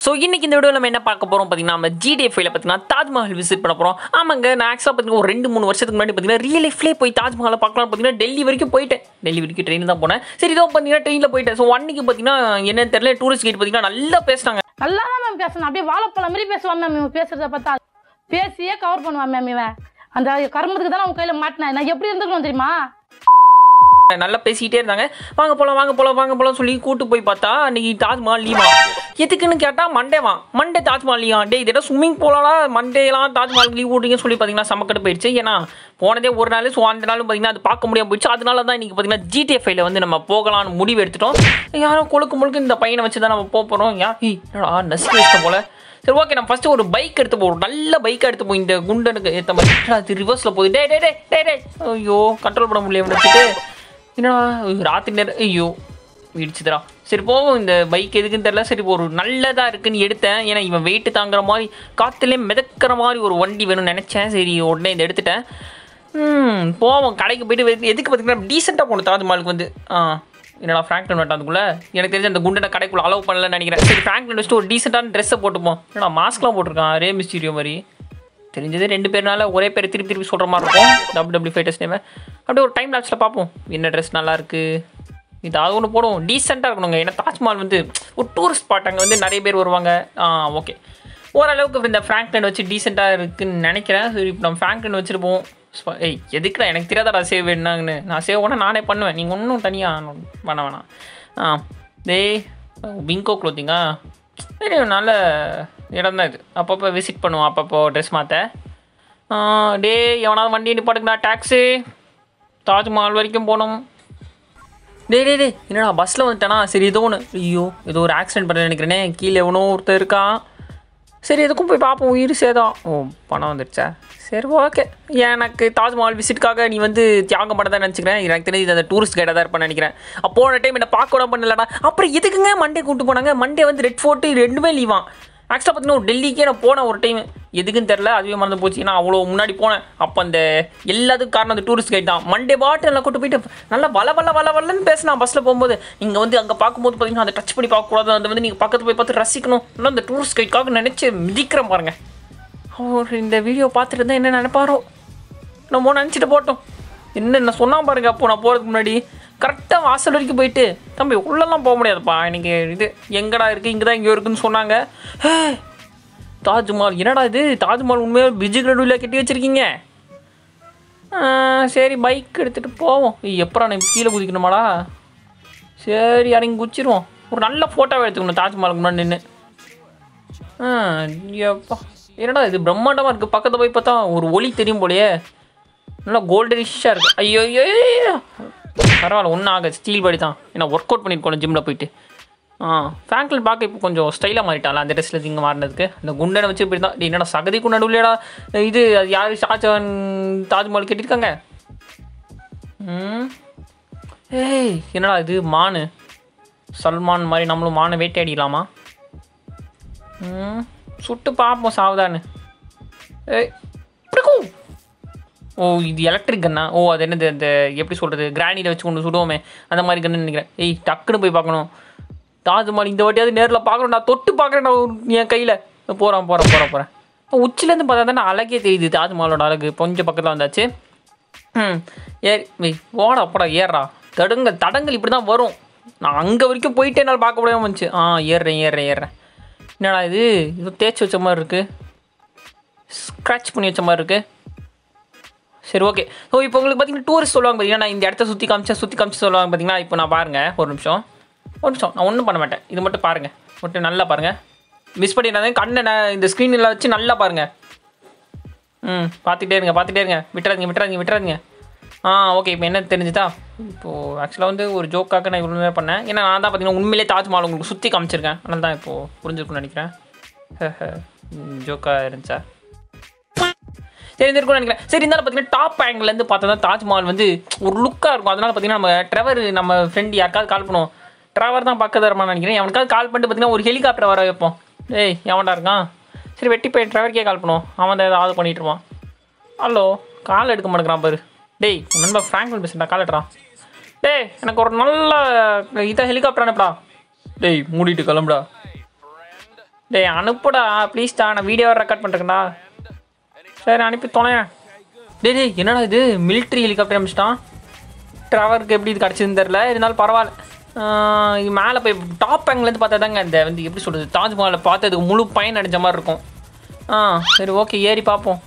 So இன்னைக்கு இந்த video நம்ம என்ன பார்க்க போகிறோம் பார்த்தீங்கன்னா நம்ம ஜிடிஎஃப்ல பார்த்தீங்கன்னா தாஜ்மஹால் விசிட் பண்ண போகிறோம் ஆமாங்க நான் ஆக்சுவலாக பார்த்தீங்கன்னா ஒரு ரெண்டு மூணு வருஷத்துக்கு முன்னாடி பார்த்தீங்கன்னா ரியல் லைஃப்லேயே போய் தாஜ்மஹாலை பார்க்கலாம் பார்த்தீங்கன்னா டெல்லி வரைக்கும் போயிட்டேன் டெல்லி வரைக்கும் ட்ரெயின் தான் போனேன் சரி இதோ பார்த்தீங்கன்னா ட்ரெயினில் போயிட்டேன் ஸோ அன்னைக்கு பார்த்தீங்கன்னா என்னன்னு தெரியல டூரிஸ்ட் கைட் பார்த்தீங்கன்னா நல்லா பேசினாங்க நல்லா தான் மேம் பேசணும் அப்படியே வாழைப்பழம் மாதிரி பேசுவான் மேம் இவன் பேசுறத பார்த்தா பேசியே கவர் பண்ணுவான் மேம் இவன் அந்த கர்மத்துக்கு தான் அவன் கையில மாட்டினேன் நான் எப்படி இருந்துக்கணும் தெரியுமா நல்லா பேசிக்கிட்டே இருந்தாங்க வாங்க போகலாம் வாங்க போகலாம் வாங்க போகலாம் சொல்லி கூட்டு போய் பார்த்தா அன்னைக்கு தாஜ்மஹால் லீவா எதுக்குன்னு கேட்டால் மண்டேவா மண்டே தாஜ்மஹால் லீவா டே இதோட ஸ்விம்மிங் பூலாடா மண்டேலாம் தாஜ்மஹால் லீவ் விட்றீங்கன்னு சொல்லி பார்த்தீங்கன்னா சமக்கட்டு போயிடுச்சு ஏன்னா போனதே ஒரு நாள் ஸோ அந்த நாளும் பார்த்தீங்கன்னா அது பார்க்க முடியாம போயிடுச்சு அதனால தான் இன்றைக்கி பார்த்தீங்கன்னா ஜிடிஎஃப்ஐல வந்து நம்ம போகலாம்னு முடிவு எடுத்துட்டோம் யாரும் கொழுக்கு முழுக்க இந்த பையனை வச்சு தான் நம்ம போக போகிறோம் யா ஹீ நசுக்கி வச்சிட்ட போல சரி ஓகே நம்ம ஃபஸ்ட்டு ஒரு பைக் எடுத்து போவோம் ஒரு நல்ல பைக்காக எடுத்து போய் இந்த குண்டனுக்கு ஏற்ற மாதிரி என்னடா அது ரிவர்ஸில் போகுது டே டே டே டே டே ஐயோ கண்ட்ரோல் பண்ண முடியல வச்சுட்டு என்னடா ஐயோ, ராத்திரி நேரம் ஐயோ இடிச்சுதுடா சரி போவோம் இந்த பைக் எதுக்குன்னு தெரியல சரி ஒரு நல்லதாக இருக்குன்னு எடுத்தேன் ஏன்னா இவன் வெயிட்டு தாங்குற மாதிரி காற்றுலேயே மிதக்கிற மாதிரி ஒரு வண்டி வேணும்னு நினச்சேன் சரி உடனே இதை எடுத்துட்டேன் ம் போவோம் கடைக்கு போயிட்டு வெ- எதுக்கு பார்த்தீங்கன்னா டீசெண்டாக போகணும் தாஜ்மஹாலுக்கு வந்து ஆ என்னடா ஃப்ராங்க்லின் வேண்டாம் அதுக்குள்ளே எனக்கு தெரிஞ்ச அந்த குண்டனை கடைக்குள்ள அலோவ் பண்ணலன்னு நினைக்கிறேன் சரி ஃப்ராங்க்லின் வச்சுட்டு ஒரு டீசெண்டான ட்ரெஸ்ஸை போட்டுப்போம் என்னடா மாஸ்க்லாம் போட்டிருக்கான் ரே மிஸ்டீரியோ மாதிரி தெரிஞ்சது ரெண்டு பேர்னால ஒரே பேர் திருப்பி திருப்பி சொல்கிற மாதிரி இருக்கும் டபுள் டபுள் ஃபைட்டர்ஸ் நேம் அப்படியே ஒரு டைம் லாப்ஸில் பார்ப்போம் என்ன ட்ரெஸ் நல்லா இருக்கு இதாவது ஒன்று போடுவோம் டீசெண்டாக இருக்கணுங்க ஏன்னா தாஜ்மஹால் வந்து ஒரு டூரிஸ்ட் ஸ்பாட் அங்கே வந்து நிறைய பேர் வருவாங்க ஆ ஓகே ஓரளவுக்கு இந்த ஃப்ராங்க்லின் வச்சு டீசெண்டாக இருக்குன்னு நினைக்கிறேன் சரி இப்போ நம்ம ஃப்ராங்க்லின் வச்சுட்டு போவோம் ஸ்ப- ஏய் எதுக்குடா எனக்கு தெரியாதாடா சேவ் வேணுனாங்கன்னு நான் சேவ் பண்ண நானே பண்ணுவேன் நீங்கள் ஒன்றும் தனியாக பண்ண வேணாம் ஆ டேய் பிங்கோ க்ளோத்திங்கா சரி நல்ல இடம் தான் இது அப்பப்போ விசிட் பண்ணுவோம் அப்பப்போ ட்ரெஸ் மாற்ற டே எவனாவது வண்டி நிப்பாட்டுங்கடா டாக்ஸி தாஜ்மஹால் வரைக்கும் போகணும் டே டே டே என்னடா பஸ்ஸில் வந்துட்டேனா சரி ஏதோ ஒன்று ஐயோ ஏதோ ஒரு ஆக்சிடென்ட் பண்ண நினைக்கிறேனே கீழே எவனோ ஒருத்தர் இருக்கான் சரி எதுக்கும் போய் பார்ப்போம் உயிர் சேதம் ஓ பணம் வந்துடுச்சா சரி ஓகே எனக்கு தாஜ்மஹால் விசிட்டுக்காக நீ வந்து தியாகம் பண்ண தான் நினச்சிக்கிறேன் எனக்கு தெரிஞ்சு இது அந்த டூரிஸ்ட் கைடாக தான் இருப்பேன் நினைக்கிறேன் அப்போ போன டைம் என்ன பார்க்க கூட பண்ணலடா அப்புறம் எதுக்குங்க மண்டே கூப்பிட்டு போனாங்க மண்டே வந்து ரெட் ஃபோர்ட்டு ரெண்டுமே லீவான் ஆக்சுவலாக பார்த்தீங்கன்னா ஒரு டெல்லிக்கே நான் போனேன் ஒரு டைம் எதுக்குன்னு தெரில அதுவே மறந்து போச்சு ஏன்னா அவ்வளோ முன்னாடி போனேன் அப்போ அந்த எல்லாத்துக்கும் காரணம் அந்த டூரிஸ்ட் கைட் தான் மண்டே பாட்டு நல்லா கூட்டு போயிட்டு நல்லா வள வள வள வளன்னு பேசினா பஸ்ஸில் போகும்போது நீங்கள் வந்து அங்கே பார்க்கும்போது பார்த்தீங்கன்னா அதை டச் பண்ணி பார்க்கக்கூடாது அதை வந்து நீங்கள் பக்கத்து போய் பார்த்து ரசிக்கணும் இன்னும் அந்த டூரிஸ்ட் கைட்காக நினச்சி மிதிக்கிறேன் பாருங்க அவர் இந்த வீடியோ பார்த்துட்டு இருந்தால் என்ன நினைப்பாரோ நம்ம நினச்சிட்டு போட்டோம் என்ன சொன்னா பாருங்க அப்போ நான் போகிறதுக்கு முன்னாடி கரெக்டாக வாசல் வரைக்கும் போயிட்டு தம்பி உள்ளெல்லாம் போக முடியாதுப்பா எனக்கு இது எங்கடா இருக்குது இங்கே தான் இங்கே இருக்குன்னு சொன்னாங்க ஹே, தாஜ்மஹால் என்னடா இது தாஜ்மஹால் உண்மையாக பிரிட்ஜு நடுவில் கட்டி வச்சுருக்கீங்க சரி பைக் எடுத்துகிட்டு போவோம் எப்படா நான் கீழே குதிக்கணுமாடா சரி இறங்கி குச்சிருவோம் ஒரு நல்ல ஃபோட்டோவை எடுத்துக்கணும் தாஜ்மஹாலுக்கு முன்னாடி நின்று ஆ எப்பா என்னடா இது பிரம்மாண்டமாக இருக்குது பக்கத்தில் போய் பார்த்தா ஒரு ஒளி தெரியும் போலயே நல்லா கோல்டனிஷாக இருக்குது ஐயோ ஐயோ ஐயோ. பரவாயில்ல ஒன்றும் ஆகாது ஸ்டீல் பாடி தான் ஏன்னா ஒர்க் அவுட் பண்ணியிருக்கோம் ஜிம்மில் போயிட்டு ஆ ஃப்ராங்க்லின் பார்க்க இப்போ கொஞ்சம் ஸ்டைலாக மாறிட்டால அந்த ட்ரெஸ்ஸில் இங்கே மாறினதுக்கு இந்த குண்டனை வச்சு இப்படி தான் என்னடா சகதிக்கு நடுவுலடா இது அது யார் ஷாஜகான் தாஜ்மஹால் கட்டியிருக்காங்க ம் ஏய் என்னடா இது மானு சல்மான் மாதிரி நம்மளும் மானை வேட்டையாடிடலாமா ம் சுட்டு பார்ப்போம் சாவதான்னு ஏய் பிடிக்கும் ஓ இது எலக்ட்ரிக் கன்னா ஓ அது என்னது அந்த எப்படி சொல்கிறது கிராணியில் வச்சு கொண்டு சுடுவோமே அந்த மாதிரி கன்னு நினைக்கிறேன் ஏய் டக்குன்னு போய் பார்க்கணும் தாஜ்மஹால் இந்த வாட்டியாவது நேரில் பார்க்கணும் நான் தொட்டு பார்க்குறேன் நான் என் கையில் போகிறேன் போகிறேன் போகிறேன் போகிறேன் உச்சிலேருந்து பார்த்தா தானே அழகே தெரியுது தாஜ்மஹாலோட அழகு கொஞ்சம் பக்கத்தில் வந்தாச்சு ம் ஏறி ஏய், போடா போடா ஏறுறா தடங்கள் தடங்கள் இப்படி தான் வரும் நான் அங்கே வரைக்கும் போயிட்டே என்னால் பார்க்க முடியாமல் வந்துச்சு ஆ ஏறுறேன் ஏறுறேன் ஏறுறேன் என்னடா இது இது தேய்ச்சி வச்ச மாதிரி இருக்குது ஸ்க்ராட்ச் பண்ணி வச்ச மாதிரி இருக்குது சரி ஓகே ஸோ இப்போ உங்களுக்கு பார்த்தீங்கன்னா டூரிஸ்ட் சொல்லுவாங்க பார்த்தீங்கன்னா நான் இந்த இடத்த சுற்றி காமிச்சேன் சுற்றி காமிச்சு சொல்லுவாங்க பார்த்தீங்கன்னா இப்போ நான் பாருங்கள் ஒரு நிமிஷம் ஒரு நிமிஷம் நான் ஒன்றும் பண்ண மாட்டேன் இது மட்டும் பாருங்கள் மட்டும் நல்லா பாருங்கள் மிஸ் பண்ணிடாதே கண்ணை நான் இந்த ஸ்க்ரீனில் வச்சு நல்லா பாருங்கள் ம் பார்த்துட்டே இருங்க பார்த்துட்டே இருங்க விட்டுறாதீங்க விட்டுறாதீங்க விட்டுறாதீங்க ஆ ஓகே இப்போ என்ன தெரிஞ்சுதா இப்போது ஆக்சுவலாக வந்து ஒரு ஜோக்காக நான் இவ்வளோ நேரம் பண்ணேன் ஏன்னா நான் தான் பார்த்தீங்கன்னா உண்மையிலே தாஜ்மஹால் உங்களுக்கு சுற்றி காமிச்சிருக்கேன் அதனால தான் இப்போது புரிஞ்சிருக்கும்னு நினைக்கிறேன் ஜோக்காக இருந்துச்சா சரி இருந்திருக்கும்னு நினைக்கிறேன் சரி இருந்தாலும் பார்த்தீங்கன்னா டாப் ஆங்கிலேருந்து பார்த்தா தான் தாஜ்மஹால் வந்து ஒரு லுக்காக இருக்கும் அதனால பார்த்தீங்கன்னா நம்ம ட்ரெவர் நம்ம ஃப்ரெண்ட் யாருக்காவது கால் பண்ணுவோம் ட்ரெவர் தான் பக்கத்து வரமான்னு நினைக்கிறேன் அவனுக்காவது கால் பண்ணிட்டு பார்த்தீங்கன்னா ஒரு ஹெலிகாப்டர் வர வைப்போம் ஏய் எவன்டா இருக்கான் சரி வெட்டி போய் ட்ரெவருக்கே கால் பண்ணுவோம் அவன் தான் ஏதாவது பண்ணிட்டு இருப்பான் ஹலோ கால் எடுக்க மாட்டேங்கிறான் பாரு டேய் உன் நண்பன் ஃப்ராங்க்லின் பேசுகிறா கால் எடுறான் டேய் எனக்கு ஒரு நல்ல இதை ஹெலிகாப்டர் அனுப்புடா டேய் மூடிட்டு கிளம்புடா டேய் அனுப்புடா ப்ளீஸ்டா நான் வீடியோ ரெக்கார்ட் பண்ணுறேன்டா சரி அனுப்பி தொலைறேன் டேய் டேய் என்னடா இது மிலிட்ரி ஹெலிகாப்டர் அனுப்பிச்சிட்டான் ட்ராவருக்கு எப்படி இது கிடச்சதுன்னு தெரில இருந்தாலும் பரவாயில்ல ஆஹ் இது மேலே போய் டாப் ஆங்கிலேருந்து பார்த்தா தாங்க இந்த வந்து எப்படி சொல்கிறது தாஜ்மஹாலை பார்த்ததுக்கு முழு பயன் அடைஞ்ச மாதிரி இருக்கும் ஆ சரி ஓகே ஏறி பார்ப்போம்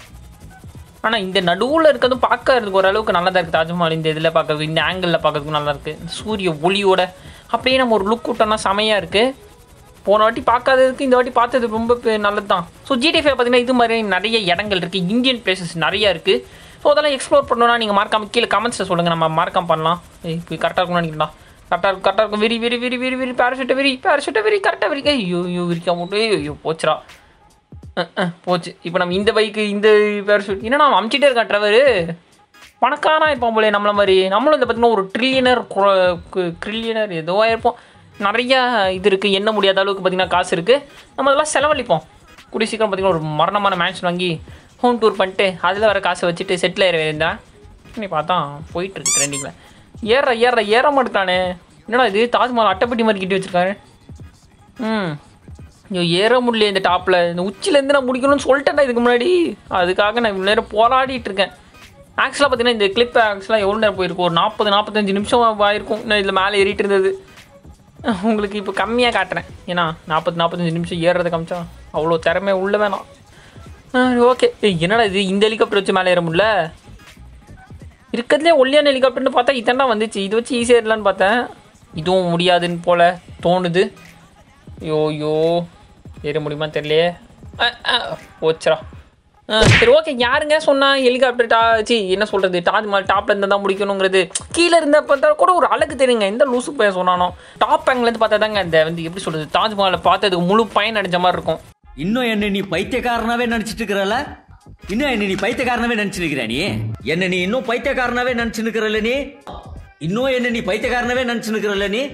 ஆனால் இந்த நடுவில் இருக்கிறதும் பார்க்கறதுக்கு ஓரளவுக்கு நல்லா தான் இருக்குது தாஜ்மஹால் இந்த இதில் பார்க்கறதுக்கு இந்த ஆங்கிளில் பார்க்கறதுக்கு நல்லா இருக்குது சூரிய ஒளியோட அப்படியே நம்ம ஒரு லுக் விட்டோம்னா செமையாக இருக்குது போன வாட்டி பார்க்காததுக்கு இந்த வாட்டி பார்த்தது ரொம்ப பெ- நல்லது தான் ஸோ ஜிடிஎஃப் பார்த்தீங்கன்னா இது மாதிரி நிறைய இடங்கள் இருக்குது இந்தியன் பிளேசஸ் நிறைய இருக்குது ஸோ அதெல்லாம் எக்ஸ்ப்ளோர் பண்ணணும்னா நீங்கள் மறக்காம கீழே கமெண்ட்ஸில் சொல்லுங்கள் நம்ம மறக்காம பண்ணலாம் ஏய், இப்போ கரெக்டாக இருக்கும்னு நினைக்கிறேன்டா கரெக்டாக இருக்கும் கரெக்டாக இருக்கும் விரி விரி விரி விரி விரி பேரஷூட்டை விரி பேரஷூட்டை விரி கரெக்டாக விரிக்க ஐயோ ஐயோ விரிக்க மட்டும் ஐயோ போச்சுடா அஹ், அஹ், போச்சு இப்போ நம்ம இந்த பைக்கு இந்த பேரஷூட் என்னடா அவன் அமுச்சிட்டே இருக்கான் ட்ரவரு பணக்காரனா இருப்பான் போலே நம்மள மாதிரி நம்மளும் இந்த பார்த்தீங்கன்னா ஒரு ட்ரில்லியனர் ட்ரில்லியனர் ஏதோ இருப்போம் நிறைய இது இருக்குது எண்ண முடியாத அளவுக்கு பார்த்தீங்கன்னா காசு இருக்குது நம்ம அதெல்லாம் செலவழிப்போம் கூடிய சீக்கிரம் பார்த்தீங்கன்னா ஒரு மரணமான மேன்ஷன் வாங்கி ஹோம் டூர் பண்ணிட்டு அதில் வர காசை வச்சுட்டு செட்டில் ஆயிட வேண்டியதான் நீ பார்த்தா போயிட்டுருக்கு ட்ரெண்டிங்கில் ஏற ஏற ஏற மாட்டேங்கிறானே என்னடா இது தாஜ்மஹால் அட்டைப்பட்டி மாதிரி கட்டி வச்சிருக்காரு ம் ஐயோ ஏற முடியல இந்த டாப்பில் இந்த உச்சிலேருந்து நான் முடிக்கணும்னு சொல்லிட்டேன்டா இதுக்கு முன்னாடி அதுக்காக நான் இவ்வளோ நேரம் போராடிட்டு இருக்கேன் ஆக்சுவலாக பார்த்தீங்கன்னா இந்த கிளிப் ஆக்சுவலாக எவ்வளோ நேரம் போயிருக்கும் ஒரு நாற்பது நாற்பத்தஞ்சு நிமிஷம் ஆயிருக்கும் நான் இதில் மேலே ஏறிட்டு இருந்தது உங்களுக்கு இப்போ கம்மியாக காட்டுறேன் ஏன்னா நாற்பது நாற்பத்தஞ்சு நிமிஷம் ஏறுறதை காமிச்சா அவ்வளோ திறமை உள்ள வேணாம் ஓகே என்னடா இது இந்த ஹெலிகாப்டர் வச்சு மேலே ஏற முடியல இருக்கிறதுலே ஒல்லியான ஹெலிகாப்டர்னு பார்த்தா இதெல்லாம் வந்துச்சு இது வச்சு ஈஸியாக ஏறலான்னு பார்த்தேன் இதுவும் முடியாதுன்னு போல தோணுது ஐயோ ஐயோ ஏற முடியுமா தெரியலையே அஹ், அஹ், போச்சுடா ஆ, சரி ஓகே யாருங்க சொன்னா ஹெலிகாப்டர் டா சி என்ன சொல்கிறது தாஜ்மஹால் டாப்ல இருந்தால் தான் முடிக்கணுங்கிறது கீழே இருந்த பார்த்தா கூட ஒரு அழகு தெரியுங்க எந்த லூசு பையன் சொன்னானோ டாப் ஆங்கிலேருந்து பார்த்தா தாங்க இந்த வந்து எப்படி சொல்கிறது தாஜ்மஹாலை பார்த்ததுக்கு முழு பயன் அடைஞ்ச மாதிரி இருக்கும் இன்னும் என்ன நீ பைத்தியக்காரனாவே நினைச்சிட்டு இருக்கிறல இன்னும் என்ன நீ பைத்தியக்காரனாவே நினைச்சிட்டு இருக்கிற நீ என்ன நீ இன்னும் பைத்தியக்காரனாவே நினைச்சு நிக்கிறல்ல நீ இன்னும் என்ன நீ பைத்தியக்காரனாவே நினைச்சு நிக்கிறல்ல நீ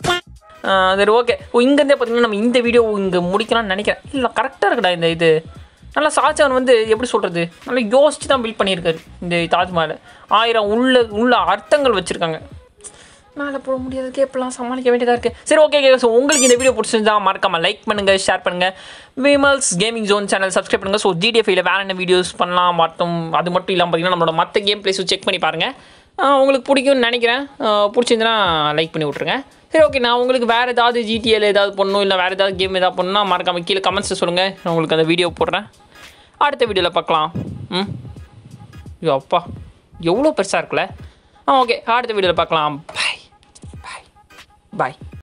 ஆ, சரி ஓகே ஓ இங்கேருந்தே பார்த்தீங்கன்னா நம்ம இந்த வீடியோ இங்கே முடிக்கலாம்னு நினைக்கிறேன் இல்லை கரெக்டாக இருக்குடா இந்த இது நல்லா ஷாஜகான் வந்து எப்படி சொல்கிறது நல்லா யோசிச்சு தான் பில்ட் பண்ணியிருக்காரு இந்த தாஜ்மஹாலை ஆயிரம் உள்ள உள்ள அர்த்தங்கள் வச்சுருக்காங்க மேலே போட முடியாதுக்கே இப்பெல்லாம் சமாளிக்க வேண்டியதாக இருக்குது சரி ஓகே ஸோ உங்களுக்கு இந்த வீடியோ பிடிச்சிருந்தா மறக்காம லைக் பண்ணுங்கள் ஷேர் பண்ணுங்கள் Vimal's gaming zone channel subscribe பண்ணுங்கள் ஸோ ஜிடிஎஃப்ல வேறு என்ன வீடியோஸ் பண்ணலாம் மற்றும் அது மட்டும் இல்லாமல் பார்த்தீங்கன்னா நம்மளோட மற்ற கேம் பிளேஸும் செக் பண்ணி பாருங்கள் ஆஹ் உங்களுக்கு பிடிக்கும்னு நினைக்கிறேன் ஆஹ் பிடிச்சிருந்துன்னா லைக் பண்ணி விட்ருங்க சரி ஓகே நான் உங்களுக்கு வேறு ஏதாவது ஜிடிஎல் ஏதாவது பண்ணணும் இல்லை வேறு ஏதாவது கேம் ஏதாவது பண்ணணும்னா மறக்காம கீழே கமெண்ட்ஸில் சொல்லுங்கள் நான் உங்களுக்கு அந்த வீடியோ போடுறேன் அடுத்த வீடியோவில் பார்க்கலாம் ம் ஐயோ அப்பா எவ்வளோ பெருசாக இருக்குல்ல ஆ ஓகே அடுத்த வீடியோவில் பார்க்கலாம் பாய் பாய் பாய்